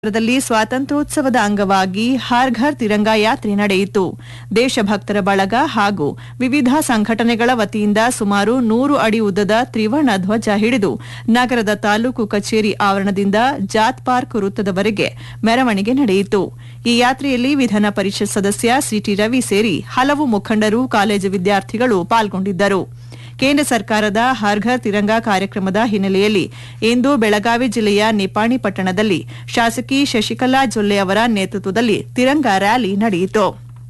ದಲ್ಲಿ ಸ್ವಾತಂತ್ರ್ಯೋತ್ಸವದ ಅಂಗವಾಗಿ ಹರ್ ಘರ್ ತಿರಂಗಾ ಯಾತ್ರೆ ನಡೆಯಿತು ದೇಶಭಕ್ತರ ಬಳಗ ಹಾಗೂ ವಿವಿಧ ಸಂಘಟನೆಗಳ ವತಿಯಿಂದ ಸುಮಾರು ನೂರು ಅಡಿ ಉದ್ದದ ತ್ರಿವರ್ಣ ಧ್ವಜ ಹಿಡಿದು ನಗರದ ತಾಲೂಕು ಕಚೇರಿ ಆವರಣದಿಂದ ಜಾತ್ ಪಾರ್ಕ್ ವೃತ್ತದವರೆಗೆ ಮೆರವಣಿಗೆ ನಡೆಯಿತು ಈ ಯಾತ್ರೆಯಲ್ಲಿ ವಿಧಾನ ಪರಿಷತ್ ಸದಸ್ಯ ಸಿಟಿ ರವಿ ಸೇರಿ ಹಲವು ಮುಖಂಡರು ಕಾಲೇಜು ವಿದ್ಯಾರ್ಥಿಗಳು ಪಾಲ್ಗೊಂಡಿದ್ದರು ಕೇಂದ್ರ ಸರ್ಕಾರದ ಹರ್ ಘರ್ ತಿರಂಗಾ ಕಾರ್ಯಕ್ರಮದ ಹಿನ್ನೆಲೆಯಲ್ಲಿ ಇಂದು ಬೆಳಗಾವಿ ಜಿಲ್ಲೆಯ ನಿಪಾಣಿ ಪಟ್ಟಣದಲ್ಲಿ ಶಾಸಕಿ ಶಶಿಕಲಾ ಜೊಲ್ಲೆ ಅವರ ನೇತೃತ್ವದಲ್ಲಿ ತಿರಂಗಾ ರ್ಯಾಲಿ ನಡೆಯಿತು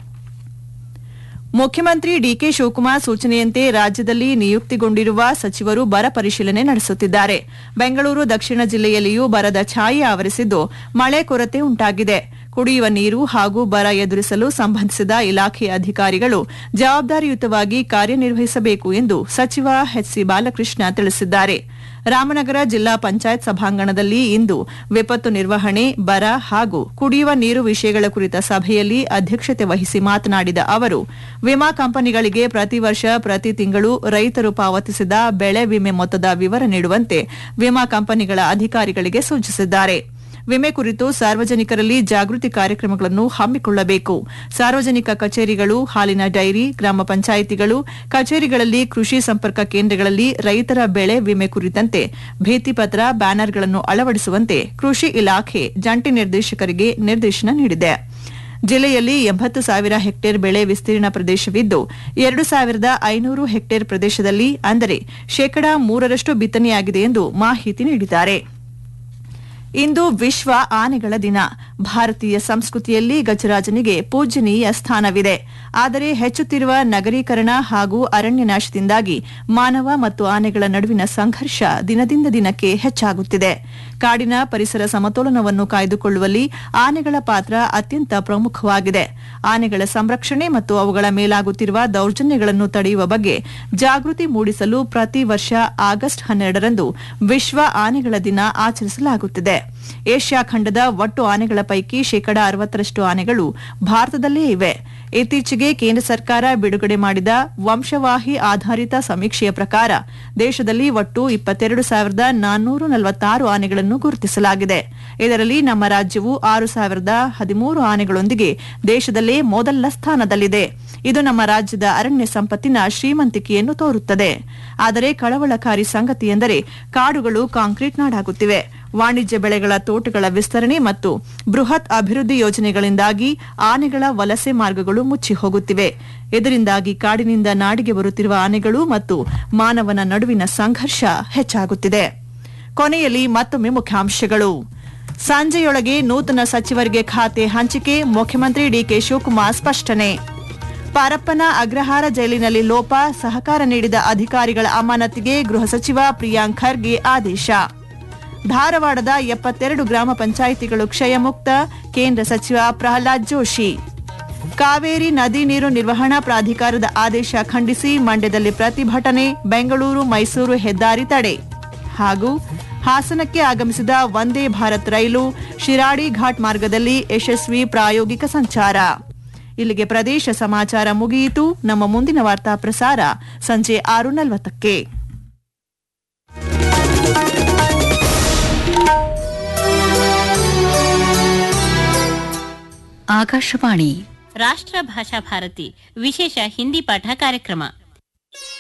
ಮುಖ್ಯಮಂತ್ರಿ ಡಿಕೆ ಶಿವಕುಮಾರ್ ಸೂಚನೆಯಂತೆ ರಾಜ್ಯದಲ್ಲಿ ನಿಯುಕ್ತಿಗೊಂಡಿರುವ ಸಚಿವರು ಬರ ಪರಿಶೀಲನೆ ನಡೆಸುತ್ತಿದ್ದಾರೆ ಬೆಂಗಳೂರು ದಕ್ಷಿಣ ಜಿಲ್ಲೆಯಲ್ಲಿಯೂ ಬರದ ಛಾಯೆ ಆವರಿಸಿದ್ದು ಮಳೆ ಕೊರತೆ ಉಂಟಾಗಿದೆ ಕುಡಿಯುವ ನೀರು ಹಾಗೂ ಬರ ಎದುರಿಸಲು ಸಂಬಂಧಿಸಿದ ಇಲಾಖೆಯ ಅಧಿಕಾರಿಗಳು ಜವಾಬ್ದಾರಿಯುತವಾಗಿ ಕಾರ್ಯನಿರ್ವಹಿಸಬೇಕು ಎಂದು ಸಚಿವ ಎಚ್ಸಿ ಬಾಲಕೃಷ್ಣ ತಿಳಿಸಿದ್ದಾರೆ ರಾಮನಗರ ಜಿಲ್ಲಾ ಪಂಚಾಯತ್ ಸಭಾಂಗಣದಲ್ಲಿ ಇಂದು ವಿಪತ್ತು ನಿರ್ವಹಣೆ ಬರ ಹಾಗೂ ಕುಡಿಯುವ ನೀರು ವಿಷಯಗಳ ಕುರಿತ ಸಭೆಯಲ್ಲಿ ಅಧ್ಯಕ್ಷತೆ ವಹಿಸಿ ಮಾತನಾಡಿದ ಅವರು ವಿಮಾ ಕಂಪನಿಗಳಿಗೆ ಪ್ರತಿ ವರ್ಷ ಪ್ರತಿ ತಿಂಗಳು ರೈತರು ಪಾವತಿಸಿದ ಬೆಳೆ ವಿಮೆ ಮೊತ್ತದ ವಿವರ ನೀಡುವಂತೆ ವಿಮಾ ಕಂಪನಿಗಳ ಅಧಿಕಾರಿಗಳಿಗೆ ಸೂಚಿಸಿದ್ದಾರೆ ವಿಮೆ ಕುರಿತು ಸಾರ್ವಜನಿಕರಲ್ಲಿ ಜಾಗೃತಿ ಕಾರ್ಯಕ್ರಮಗಳನ್ನು ಹಮ್ಮಿಕೊಳ್ಳಬೇಕು ಸಾರ್ವಜನಿಕ ಕಚೇರಿಗಳು ಹಾಲಿನ ಡೈರಿ ಗ್ರಾಮ ಪಂಚಾಯಿತಿಗಳು ಕಚೇರಿಗಳಲ್ಲಿ ಕೃಷಿ ಸಂಪರ್ಕ ಕೇಂದ್ರಗಳಲ್ಲಿ ರೈತರ ಬೆಳೆ ವಿಮೆ ಕುರಿತಂತೆ ಭಿತ್ತಿಪತ್ರ ಬ್ಯಾನರ್ಗಳನ್ನು ಅಳವಡಿಸುವಂತೆ ಕೃಷಿ ಇಲಾಖೆ ಜಂಟಿ ನಿರ್ದೇಶಕರಿಗೆ ನಿರ್ದೇಶನ ನೀಡಿದೆ ಜಿಲ್ಲೆಯಲ್ಲಿ ಎಂಬತ್ತು ಸಾವಿರ ಹೆಕ್ಟೇರ್ ಬೆಳೆ ವಿಸ್ತೀರ್ಣ ಪ್ರದೇಶವಿದ್ದು ಎರಡು ಸಾವಿರದ ಐನೂರು ಹೆಕ್ಟೇರ್ ಪ್ರದೇಶದಲ್ಲಿ ಅಂದರೆ ಶೇಕಡಾ ಮೂರರಷ್ಟು ಬಿತ್ತನೆಯಾಗಿದೆ ಎಂದು ಮಾಹಿತಿ ನೀಡಿದ್ದಾರೆ ಇಂದು ವಿಶ್ವ ಆನೆಗಳ ದಿನ ಭಾರತೀಯ ಸಂಸ್ಕೃತಿಯಲ್ಲಿ ಗಜರಾಜನಿಗೆ ಪೂಜ್ಯನೀಯ ಸ್ಥಾನವಿದೆ ಆದರೆ ಹೆಚ್ಚುತ್ತಿರುವ ನಗರೀಕರಣ ಹಾಗೂ ಅರಣ್ಯನಾಶದಿಂದಾಗಿ ಮಾನವ ಮತ್ತು ಆನೆಗಳ ನಡುವಿನ ಸಂಘರ್ಷ ದಿನದಿಂದ ದಿನಕ್ಕೆ ಹೆಚ್ಚಾಗುತ್ತಿದೆ ಕಾಡಿನ ಪರಿಸರ ಸಮತೋಲನವನ್ನು ಕಾಯ್ದುಕೊಳ್ಳುವಲ್ಲಿ ಆನೆಗಳ ಪಾತ್ರ ಅತ್ಯಂತ ಪ್ರಮುಖವಾಗಿದೆ ಆನೆಗಳ ಸಂರಕ್ಷಣೆ ಮತ್ತು ಅವುಗಳ ಮೇಲಾಗುತ್ತಿರುವ ದೌರ್ಜನ್ಯಗಳನ್ನು ತಡೆಯುವ ಬಗ್ಗೆ ಜಾಗೃತಿ ಮೂಡಿಸಲು ಪ್ರತಿ ವರ್ಷ ಆಗಸ್ಟ್ ಹನ್ನೆರಡರಂದು ವಿಶ್ವ ಆನೆಗಳ ದಿನ ಆಚರಿಸಲಾಗುತ್ತಿದೆ ಏಷ್ಯಾ ಖಂಡದ ಒಟ್ಟು ಆನೆಗಳ ಪೈಕಿ ಶೇಕಡಾ ಅರವತ್ತರಷ್ಟು ಆನೆಗಳು ಭಾರತದಲ್ಲೇ ಇವೆ ಇತ್ತೀಚೆಗೆ ಕೇಂದ್ರ ಸರ್ಕಾರ ಬಿಡುಗಡೆ ಮಾಡಿದ ವಂಶವಾಹಿ ಆಧಾರಿತ ಸಮೀಕ್ಷೆಯ ಪ್ರಕಾರ ದೇಶದಲ್ಲಿ ಒಟ್ಟು ಇಪ್ಪತ್ತೆರಡು ಸಾವಿರದ ನಾನ್ನೂರ ನಲವತ್ತಾರು ಆನೆಗಳನ್ನು ಗುರುತಿಸಲಾಗಿದೆ ಇದರಲ್ಲಿ ನಮ್ಮ ರಾಜ್ಯವು ಆರು ಸಾವಿರದ ಹದಿಮೂರು ಆನೆಗಳೊಂದಿಗೆ ದೇಶದಲ್ಲೇ ಮೊದಲ ಸ್ಥಾನದಲ್ಲಿದೆ ಇದು ನಮ್ಮ ರಾಜ್ಯದ ಅರಣ್ಯ ಸಂಪತ್ತಿನ ಶ್ರೀಮಂತಿಕೆಯನ್ನು ತೋರುತ್ತದೆ ಆದರೆ ಕಳವಳಕಾರಿ ಸಂಗತಿ ಎಂದರೆ ಕಾಡುಗಳು ಕಾಂಕ್ರೀಟ್ ನಾಡಾಗುತ್ತಿವೆ ವಾಣಿಜ್ಯ ಬೆಳೆಗಳ ತೋಟಗಳ ವಿಸ್ತರಣೆ ಮತ್ತು ಬೃಹತ್ ಅಭಿವೃದ್ಧಿ ಯೋಜನೆಗಳಿಂದಾಗಿ ಆನೆಗಳ ವಲಸೆ ಮಾರ್ಗಗಳು ಮುಚ್ಚಿ ಹೋಗುತ್ತಿವೆ ಇದರಿಂದಾಗಿ ಕಾಡಿನಿಂದ ನಾಡಿಗೆ ಬರುತ್ತಿರುವ ಆನೆಗಳು ಮತ್ತು ಮಾನವನ ನಡುವಿನ ಸಂಘರ್ಷ ಹೆಚ್ಚಾಗುತ್ತಿದೆ ಕೊನೆಯಲ್ಲಿ ಮತ್ತೊಮ್ಮೆ ಮುಖ್ಯಾಂಶಗಳು ಸಂಜೆಯೊಳಗೆ ನೂತನ ಸಚಿವರಿಗೆ ಖಾತೆ ಹಂಚಿಕೆ ಮುಖ್ಯಮಂತ್ರಿ ಡಿಕೆ ಶಿವಕುಮಾರ್ ಸ್ಪಷ್ಟನೆ ಪರಪ್ಪನ ಅಗ್ರಹಾರ ಜೈಲಿನಲ್ಲಿ ಲೋಪ ಸಹಕಾರ ನೀಡಿದ ಅಧಿಕಾರಿಗಳ ಅಮಾನತಿಗೆ ಗೃಹ ಸಚಿವ ಪ್ರಿಯಾಂಕ್ ಖರ್ಗೆ ಆದೇಶ ಧಾರವಾಡದ ಎಪ್ಪತ್ತೆರಡು ಗ್ರಾಮ ಪಂಚಾಯಿತಿಗಳು ಕ್ಷಯಮುಕ್ತ ಕೇಂದ್ರ ಸಚಿವ ಪ್ರಹ್ಲಾದ್ ಜೋಶಿ ಕಾವೇರಿ ನದಿ ನೀರು ನಿರ್ವಹಣಾ ಪ್ರಾಧಿಕಾರದ ಆದೇಶ ಖಂಡಿಸಿ ಮಂಡ್ಯದಲ್ಲಿ ಪ್ರತಿಭಟನೆ ಬೆಂಗಳೂರು ಮೈಸೂರು ಹೆದ್ದಾರಿ ತಡೆ ಹಾಗೂ ಹಾಸನಕ್ಕೆ ಆಗಮಿಸಿದ ವಂದೇ ಭಾರತ್ ರೈಲು ಶಿರಾಡಿ ಘಾಟ್ ಮಾರ್ಗದಲ್ಲಿ ಯಶಸ್ವಿ ಪ್ರಾಯೋಗಿಕ ಸಂಚಾರ ಇಲ್ಲಿಗೆ ಪ್ರದೇಶ ಸಮಾಚಾರ ಮುಗಿಯಿತು ನಮ್ಮ ಮುಂದಿನ ವಾರ್ತಾ ಪ್ರಸಾರ ಸಂಜೆ ಆರು ನಲವತ್ತಕ್ಕೆ ಆಕಾಶವಾಣಿ ರಾಷ್ಟ್ರ ಭಾಷಾ ಭಾರತಿ ವಿಶೇಷ ಹಿಂದಿ ಪಾಠ ಕಾರ್ಯಕ್ರಮ